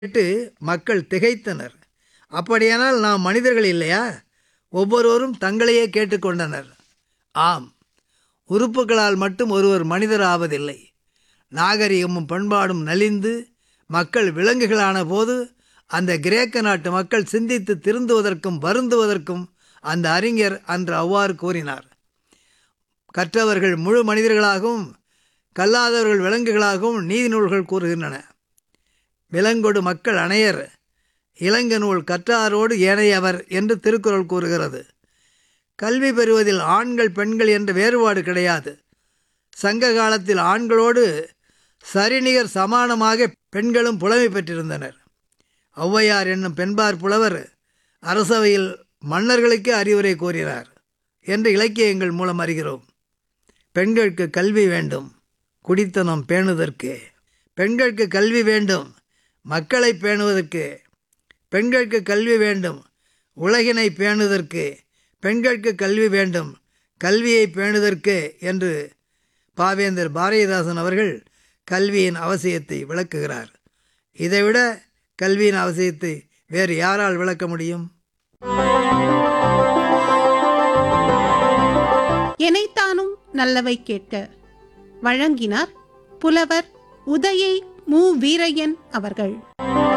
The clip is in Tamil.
கேட்டு மக்கள் திகைத்தனர் அப்படியானால் நாம் மனிதர்கள் இல்லையா ஒவ்வொருவரும் தங்களையே கேட்டுக்கொண்டனர் ஆம் உறுப்புகளால் மட்டும் ஒருவர் மனிதர் ஆவதில்லை நாகரிகமும் பண்பாடும் நலிந்து மக்கள் விலங்குகளான போது அந்த கிரேக்க நாட்டு மக்கள் சிந்தித்து திருந்துவதற்கும் வருந்துவதற்கும் அந்த அறிஞர் அன்று அவ்வாறு கூறினார் கற்றவர்கள் முழு மனிதர்களாகவும் கல்லாதவர்கள் விலங்குகளாகவும் நீதி நூல்கள் கூறுகின்றன விலங்கொடு மக்கள் அணையர் இளங்க நூல் கற்றாரோடு ஏனையவர் என்று திருக்குறள் கூறுகிறது கல்வி பெறுவதில் ஆண்கள் பெண்கள் என்ற வேறுபாடு கிடையாது சங்க காலத்தில் ஆண்களோடு சரிநிகர் சமானமாக பெண்களும் புலமை பெற்றிருந்தனர் ஔவையார் என்னும் பெண்பார் புலவர் அரசவையில் மன்னர்களுக்கே அறிவுரை கூறினார் என்று இலக்கியங்கள் மூலம் அறிகிறோம் பெண்களுக்கு கல்வி வேண்டும் குடித்தனம் பேணுதற்கு பெண்களுக்கு கல்வி வேண்டும் மக்களை பேணுவதற்கு பெண்களுக்கு கல்வி வேண்டும் உலகினை பேணுதற்கு பெண்களுக்கு கல்வி வேண்டும் கல்வியை பேணுதற்கு என்று பாவேந்தர் பாரதிதாசன் அவர்கள் கல்வியின் அவசியத்தை விளக்குகிறார் இதைவிட கல்வியின் அவசியத்தை வேறு யாரால் விளக்க முடியும் எனைத்தானும் நல்லவை கேட்க வழங்கினார் புலவர் உதயை மு வீரையன் அவர்கள்